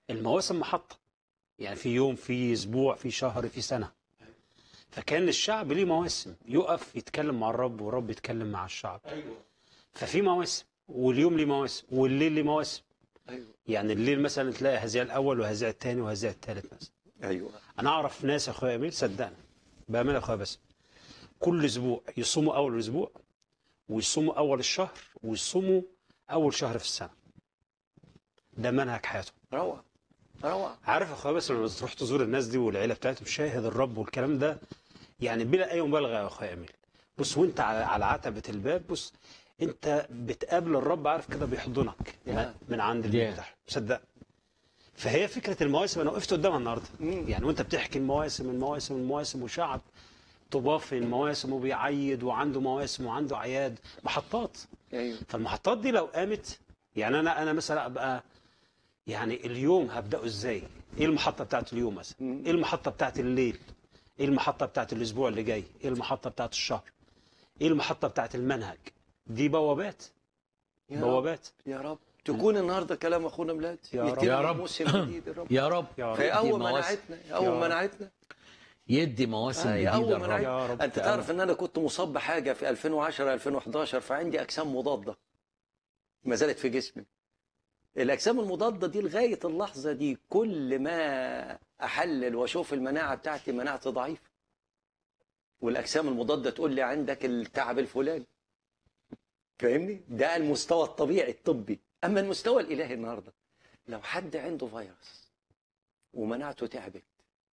المواسم محطة يعني في يوم في اسبوع في شهر في سنة فكان الشعب ليه مواسم يقف يتكلم مع الرب والرب يتكلم مع الشعب ايوه ففي مواسم واليوم ليه مواسم والليل ليه مواسم ايوه يعني الليل مثلا تلاقي هزيع الاول وهزيع الثاني وهزيع الثالث مثلا ايوه انا اعرف ناس يا اخويا امير صدقني بامانه يا اخويا بس كل اسبوع يصوموا اول الاسبوع ويصوموا اول الشهر ويصوموا اول شهر في السنه ده منهج حياتهم روعه روعه عارف يا اخويا بس لما تروح تزور الناس دي والعيله بتاعتهم شاهد الرب والكلام ده يعني بلا اي مبالغه يا اخويا امير بص وانت على على عتبه الباب بص انت بتقابل الرب عارف كده بيحضنك يا. من عند البيت يا. بتاعه صدق فهي فكره المواسم انا وقفت قدامها النهارده مم. يعني وانت بتحكي المواسم المواسم المواسم وشعب طباف المواسم وبيعيد وعنده مواسم وعنده اعياد محطات ايوه فالمحطات دي لو قامت يعني انا انا مثلا ابقى يعني اليوم هبداه ازاي؟ ايه المحطه بتاعت اليوم مثلا؟ مم. ايه المحطه بتاعت الليل؟ ايه المحطه بتاعت الاسبوع اللي جاي؟ ايه المحطه بتاعت الشهر؟ ايه المحطه بتاعت المنهج؟ دي بوابات يا رب بوابات يا رب تكون النهارده كلام اخونا ميلاد يا رب. يدينا يا رب. موسم جديد يا رب يا رب يا رب فيقوم يدي مواسم مناعتنا يقوم يا رب. مناعتنا يدي مواسم آه، جديده يقوم الرب مناعتنا يا رب. انت تعرف ان انا كنت مصاب بحاجه في 2010 2011 فعندي اجسام مضاده ما زالت في جسمي الاجسام المضاده دي لغايه اللحظه دي كل ما احلل واشوف المناعه بتاعتي مناعتي ضعيفه والاجسام المضاده تقول لي عندك التعب الفلاني فاهمني ده المستوى الطبيعي الطبي اما المستوى الالهي النهارده لو حد عنده فيروس ومناعته تعبت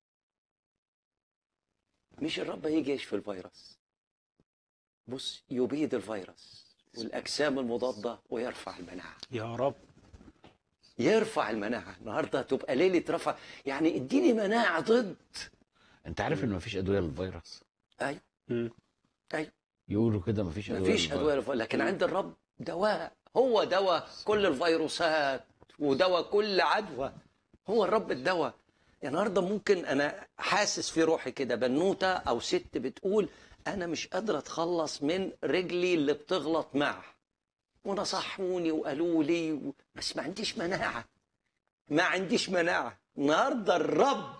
مش الرب هيجي يشفي الفيروس بص يبيد الفيروس والاجسام المضاده ويرفع المناعه يا رب يرفع المناعه النهارده تبقى ليله رفع يعني اديني مناعه ضد انت عارف ان مفيش ادويه للفيروس ايوه مم. ايوه يقولوا كده مفيش ادويه مفيش ادويه للفيروس، لكن عند الرب دواء هو دواء كل الفيروسات ودواء كل عدوى هو الرب الدواء يعني النهارده ممكن انا حاسس في روحي كده بنوته او ست بتقول انا مش قادره اتخلص من رجلي اللي بتغلط معه ونصحوني وقالوا لي و... بس ما عنديش مناعه ما عنديش مناعه النهارده الرب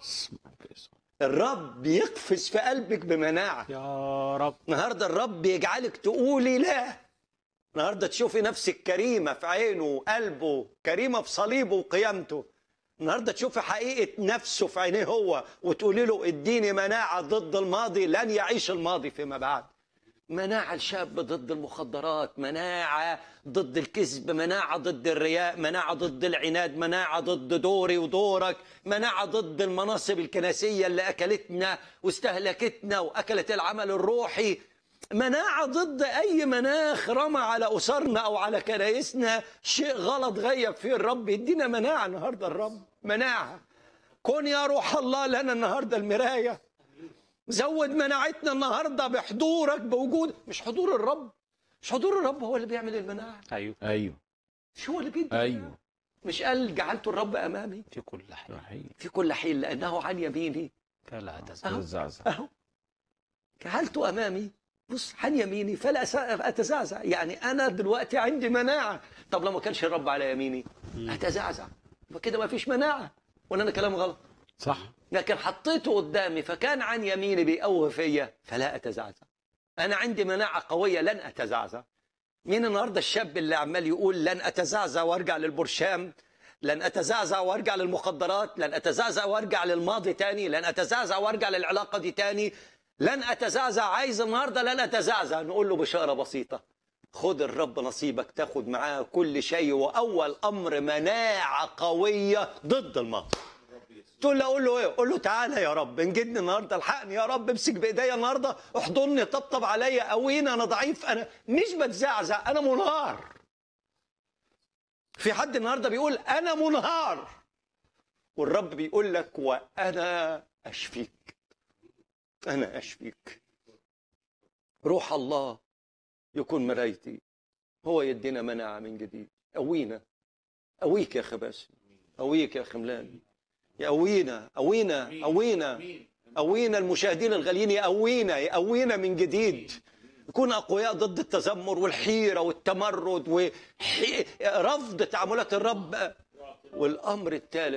الرب يقفز في قلبك بمناعه يا رب النهارده الرب يجعلك تقولي لا النهارده تشوفي نفسك كريمه في عينه وقلبه كريمه في صليبه وقيامته النهارده تشوفي حقيقه نفسه في عينيه هو وتقولي له اديني مناعه ضد الماضي لن يعيش الماضي فيما بعد مناعة الشاب ضد المخدرات مناعة ضد الكذب مناعة ضد الرياء مناعة ضد العناد مناعة ضد دوري ودورك مناعة ضد المناصب الكنسية اللي أكلتنا واستهلكتنا وأكلت العمل الروحي مناعة ضد أي مناخ رمى على أسرنا أو على كنايسنا شيء غلط غيب فيه الرب يدينا مناعة النهاردة الرب مناعة كن يا روح الله لنا النهاردة المراية زود مناعتنا النهارده بحضورك بوجود مش حضور الرب مش حضور الرب هو اللي بيعمل المناعه ايوه ايوه مش هو اللي بيدي ايوه مش قال جعلت الرب امامي في كل حين صحيح في كل حين لانه عن يميني فلا تزال أهو. الزعزع اهو جعلته امامي بص عن يميني فلا أس- اتزعزع يعني انا دلوقتي عندي مناعه طب لو ما كانش الرب على يميني اتزعزع فكده ما فيش مناعه ولا انا كلام غلط صح لكن حطيته قدامي فكان عن يميني بيقوه فيا فلا اتزعزع انا عندي مناعه قويه لن اتزعزع مين النهارده الشاب اللي عمال يقول لن اتزعزع وارجع للبرشام لن اتزعزع وارجع للمخدرات لن اتزعزع وارجع للماضي تاني لن اتزعزع وارجع للعلاقه دي تاني لن اتزعزع عايز النهارده لن اتزعزع نقول له بشاره بسيطه خد الرب نصيبك تاخد معاه كل شيء واول امر مناعه قويه ضد الماضي تقول له اقول له ايه؟ قول له تعالى يا رب انجدني النهارده الحقني يا رب امسك بايديا النهارده احضني طبطب عليا قويني انا ضعيف انا مش بتزعزع انا منهار. في حد النهارده بيقول انا منهار والرب بيقول لك وانا اشفيك. انا اشفيك. روح الله يكون مرايتي هو يدينا مناعه من جديد قوينا قويك يا اخي باسم قويك يا اخي ملال يقوينا قوينا قوينا قوينا المشاهدين الغاليين يقوينا يقوينا من جديد نكون اقوياء ضد التذمر والحيره والتمرد ورفض تعاملات الرب والامر الثالث